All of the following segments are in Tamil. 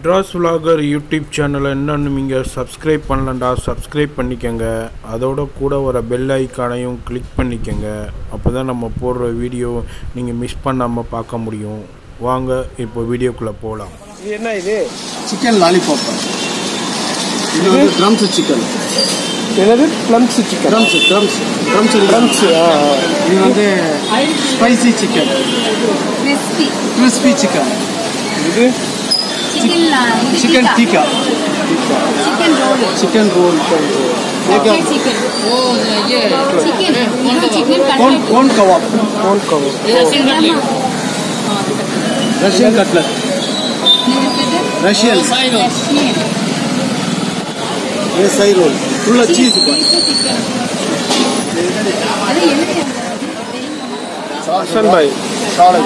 மெட்ராஸ் vlogger யூடியூப் சேனலை இன்னும் நீங்கள் சப்ஸ்கிரைப் பண்ணலண்டா சப்ஸ்கிரைப் பண்ணிக்கங்க அதோட கூட வர பெல் ஐக்கானையும் கிளிக் பண்ணிக்கங்க அப்போ தான் நம்ம போடுற வீடியோ நீங்கள் மிஸ் பண்ணாமல் பார்க்க முடியும் வாங்க இப்போ வீடியோக்குள்ளே போகலாம் இது என்ன இது சிக்கன் லாலிபாப் இது வந்து ட்ரம்ஸ் சிக்கன் என்னது plums chicken drums drums drums plums இது வந்து spicy chicken crispy crispy chicken இது chicken chicken tikka chicken roll chicken roll okay chicken chicken இன்னும் chicken cone cutlet cone kebab cone cover Russian cutlet Russian ये सही रोल फुल चीज அது என்ன ஹசன் பாய் சாலட்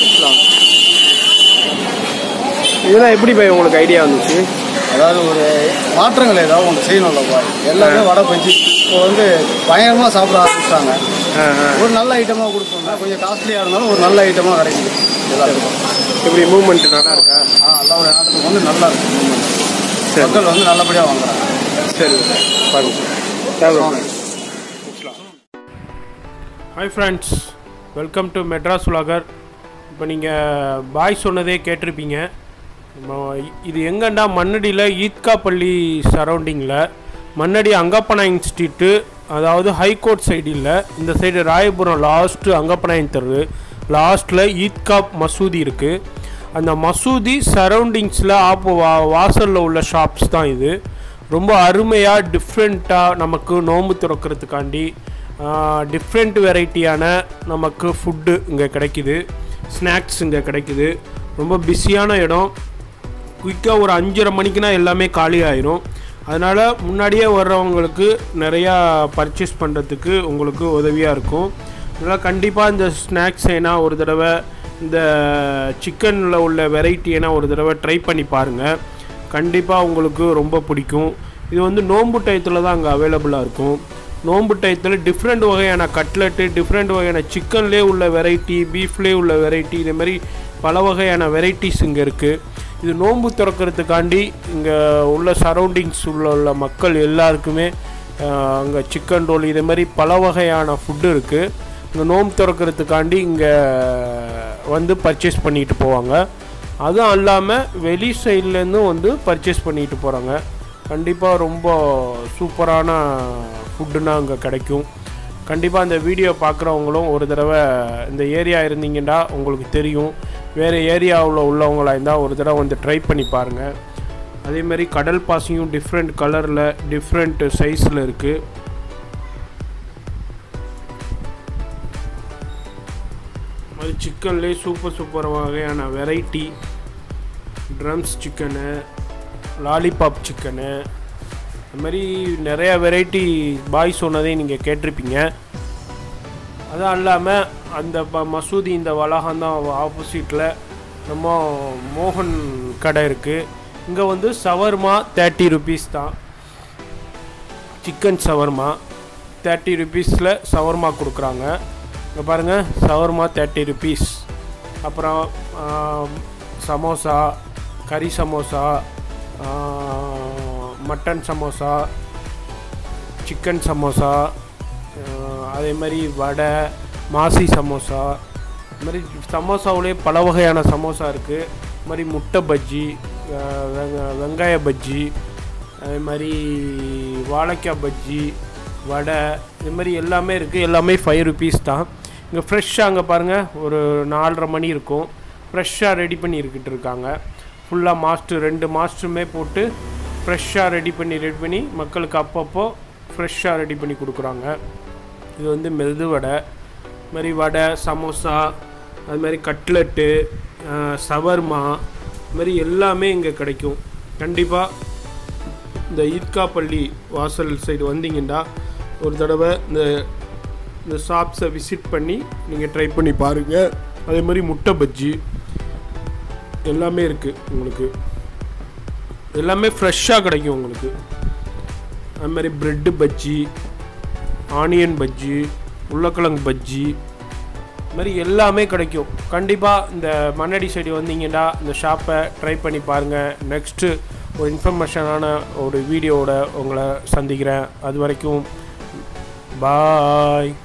இதெல்லாம் எப்படி பாய் உங்களுக்கு ஐடியா வந்துச்சு அதாவது ஒரு மாற்றங்கள் ஏதாவது ஒன்று செய்யணும்ல பாய் எல்லாமே வடை பஜ்ஜி இப்போ வந்து பயங்கரமாக சாப்பிட ஆரம்பிச்சிட்டாங்க ஆ ஆ ஒரு நல்ல ஐட்டமாக கொடுப்போம்னா கொஞ்சம் காஸ்ட்லியாக இருந்தாலும் ஒரு நல்ல ஐட்டமாக கிடைக்குது எல்லாருக்கும் எப்படி மூவ்மெண்ட் நல்லா இருக்கா ஆ எல்லா ஒரு நாட்டுக்கு வந்து நல்லா இருக்கு movement. சரி. மக்கள் வந்து நல்லபடியாக வாங்குறாங்க சரி பாருங்க தேவை hi friends welcome to Madras vlogger இப்போ நீங்கள் பாய் சொன்னதே கேட்டிருப்பீங்க நம்ம இது எங்கண்டா மண்ணடியில் ஈத்காப்பள்ளி சரௌண்டிங்கில் மண்ணடி அங்கப்பனா இன்ஸ்டியூட்டு அதாவது ஹைகோர்ட் சைடு இல்லை இந்த சைடு ராயபுரம் லாஸ்ட்டு அங்கப்பனாயின் தெரு லாஸ்ட்டில் ஈத்கா மசூதி இருக்குது அந்த மசூதி சரௌண்டிங்ஸில் ஆப்போ வா வாசலில் உள்ள ஷாப்ஸ் தான் இது ரொம்ப அருமையாக டிஃப்ரெண்ட்டாக நமக்கு நோன்பு திறக்கிறதுக்காண்டி டிஃப்ரெண்ட் வெரைட்டியான நமக்கு ஃபுட்டு இங்கே கிடைக்குது ஸ்நாக்ஸ் இங்கே கிடைக்குது ரொம்ப பிஸியான இடம் குயிக்காக ஒரு அஞ்சரை மணிக்குனா எல்லாமே காலி ஆயிரும் அதனால் முன்னாடியே வர்றவங்களுக்கு நிறையா பர்ச்சேஸ் பண்ணுறதுக்கு உங்களுக்கு உதவியாக இருக்கும் அதனால் கண்டிப்பாக இந்த ஸ்நாக்ஸ் ஏன்னா ஒரு தடவை இந்த சிக்கனில் உள்ள வெரைட்டி ஏன்னா ஒரு தடவை ட்ரை பண்ணி பாருங்கள் கண்டிப்பாக உங்களுக்கு ரொம்ப பிடிக்கும் இது வந்து நோன்பு டயத்தில் தான் அங்கே அவைலபிளாக இருக்கும் நோன்பு டயத்தில் டிஃப்ரெண்ட் வகையான கட்லெட்டு டிஃப்ரெண்ட் வகையான சிக்கன்லேயே உள்ள வெரைட்டி பீஃப்லேயே உள்ள வெரைட்டி இதே மாதிரி பல வகையான வெரைட்டிஸ் இங்கே இருக்குது இது நோன்பு திறக்கிறதுக்காண்டி இங்கே உள்ள சரௌண்டிங்ஸ் உள்ள உள்ள மக்கள் எல்லாருக்குமே அங்கே சிக்கன் ரோல் இதே மாதிரி பல வகையான ஃபுட்டு இருக்குது இங்கே நோன்பு திறக்கிறதுக்காண்டி இங்கே வந்து பர்ச்சேஸ் பண்ணிட்டு போவாங்க அதுவும் இல்லாமல் வெளி சைட்லேருந்தும் வந்து பர்ச்சேஸ் பண்ணிட்டு போகிறாங்க கண்டிப்பாக ரொம்ப சூப்பரான ஃபுட்டுனா அங்கே கிடைக்கும் கண்டிப்பாக அந்த வீடியோ பார்க்குறவங்களும் ஒரு தடவை இந்த ஏரியா இருந்தீங்கன்னா உங்களுக்கு தெரியும் வேறு ஏரியாவில் உள்ளவங்களா இருந்தால் ஒரு தடவை வந்து ட்ரை பண்ணி பாருங்கள் அதேமாரி கடல் பாசியும் டிஃப்ரெண்ட் கலரில் டிஃப்ரெண்ட் சைஸில் இருக்குது அது சிக்கன்லேயே சூப்பர் சூப்பர் வகையான variety drums chicken lollipop chicken அது மாதிரி நிறைய வெரைட்டி பாய் சொன்னதை நீங்கள் கேட்டிருப்பீங்க அதுவும் இல்லாமல் அந்த ப- மசூதி இந்த வளாகம் தான் ஆப்போசிட்டில் நம்ம மோகன் கடை இருக்குது இங்கே வந்து சவர்மா தேர்ட்டி ருபீஸ் தான் சிக்கன் சவர்மா தேர்ட்டி ருபீஸில் சவர்மா கொடுக்குறாங்க இங்கே பாருங்கள் சவர்மா தேர்ட்டி ருபீஸ் அப்புறம் ஆம், சமோசா கறி சமோசா ஆ, மட்டன் சமோசா சிக்கன் சமோசா அஹ் அதே மாதிரி வடை மாசி சமோசா இது மாதிரி சமோசாவிலே பல வகையான சமோசா இருக்குது இது மாதிரி முட்டை பஜ்ஜி அஹ் வெங்க- வெங்காய பஜ்ஜி அதே மாதிரி வாழைக்காய் பஜ்ஜி வடை இது மாதிரி எல்லாமே இருக்குது எல்லாமே ஃபைவ் ருபீஸ் தான் இங்கே ஃப்ரெஷ்ஷாக அங்கே பாருங்கள் ஒரு நாலரை மணி இருக்கும் ஃப்ரெஷ்ஷாக ரெடி பண்ணியிருக்கிட்டு இருக்காங்க ஃபுல்லாக மாஸ்டர் ரெண்டு மாஸ்டருமே போட்டு ஃப்ரெஷ்ஷாக ரெடி பண்ணி ரெடி பண்ணி மக்களுக்கு அப்பப்போ ஃப்ரெஷ்ஷாக ரெடி பண்ணி கொடுக்குறாங்க இது வந்து மெது வடை இது மாதிரி வடை சமோசா அது மாதிரி கட்லெட்டு அஹ், சவர்மா இது மாதிரி எல்லாமே இங்கே கிடைக்கும் கண்டிப்பாக இந்த ஈத்காப்பள்ளி வாசல் சைடு வந்தீங்கன்னா ஒரு தடவை இந்த இந்த ஷாப்ஸை விசிட் பண்ணி நீங்கள் ட்ரை பண்ணி பாருங்கள் அதே மாதிரி முட்டை பஜ்ஜி எல்லாமே இருக்குது உங்களுக்கு எல்லாமே ஃப்ரெஷ்ஷாக கிடைக்கும் உங்களுக்கு அது மாதிரி ப்ரெட்டு பஜ்ஜி ஆனியன் பஜ்ஜி உருளைக்கிழங்கு பஜ்ஜி இது மாதிரி எல்லாமே கிடைக்கும் கண்டிப்பாக இந்த மண்ணடி சைடு வந்தீங்கன்னா இந்த ஷாப்பை ட்ரை பண்ணி பாருங்கள் நெக்ஸ்ட்டு ஒரு இன்ஃபர்மேஷனான ஒரு வீடியோவோட உங்களை சந்திக்கிறேன் அது வரைக்கும் பாய்